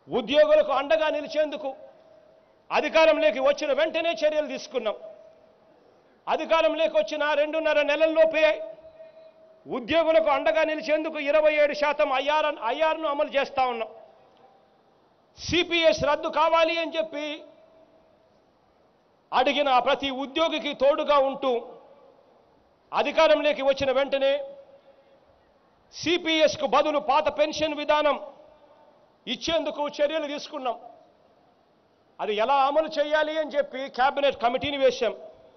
ఉద్యోగులకు అండగా నిలిచేందుకు అధికారంలోకి వచ్చిన వెంటనే చర్యలు తీసుకున్నాం అధికారంలోకి వచ్చిన రెండున్నర నెలల్లోపే ఉద్యోగులకు అండగా నిలిచేందుకు ఇరవై ఏడు శాతం ఐఆర్ ఐఆర్ను అమలు చేస్తా ఉన్నాం సిపిఎస్ రద్దు కావాలి అని చెప్పి అడిగిన ప్రతి ఉద్యోగికి తోడుగా ఉంటూ అధికారంలోకి వచ్చిన వెంటనే సిపిఎస్కు బదులు పాత పెన్షన్ విధానం ఇచ్చేందుకు చర్యలు తీసుకున్నాం అది ఎలా అమలు చేయాలి అని చెప్పి కేబినెట్ కమిటీని వేశాం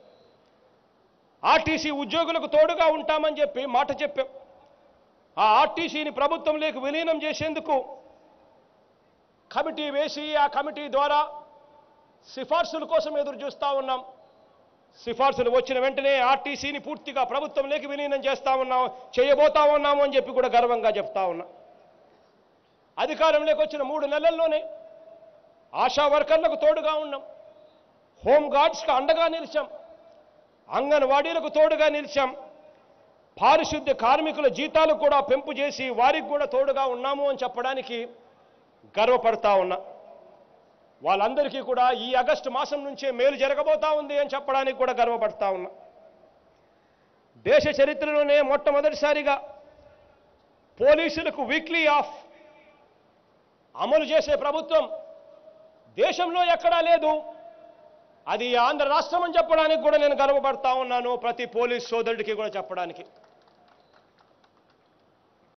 ఆర్టీసీ ఉద్యోగులకు తోడుగా ఉంటామని చెప్పి మాట చెప్పాం ఆ ఆర్టీసీని ప్రభుత్వంలోకి విలీనం చేసేందుకు కమిటీ వేసి ఆ కమిటీ ద్వారా సిఫార్సుల కోసం ఎదురు చూస్తా ఉన్నాం సిఫార్సులు వచ్చిన వెంటనే ఆర్టీసీని పూర్తిగా ప్రభుత్వంలోకి విలీనం చేస్తా ఉన్నాం చేయబోతా ఉన్నాము అని చెప్పి కూడా గర్వంగా చెప్తా ఉన్నా అధికారంలోకి వచ్చిన మూడు నెలల్లోనే ఆశా వర్కర్లకు తోడుగా ఉన్నాం హోమ్ గార్డ్స్కి అండగా నిలిచాం అంగన్వాడీలకు తోడుగా నిలిచాం పారిశుద్ధ్య కార్మికుల జీతాలు కూడా పెంపు చేసి వారికి కూడా తోడుగా ఉన్నాము అని చెప్పడానికి గర్వపడతా ఉన్నా వాళ్ళందరికీ కూడా ఈ ఆగస్టు మాసం నుంచే మేలు జరగబోతా ఉంది అని చెప్పడానికి కూడా గర్వపడతా ఉన్నా దేశ చరిత్రలోనే మొట్టమొదటిసారిగా పోలీసులకు వీక్లీ ఆఫ్ అమలు చేసే ప్రభుత్వం దేశంలో ఎక్కడా లేదు అది ఆంధ్ర రాష్ట్రం అని చెప్పడానికి కూడా నేను గర్వపడతా ఉన్నాను ప్రతి పోలీస్ సోదరుడికి కూడా చెప్పడానికి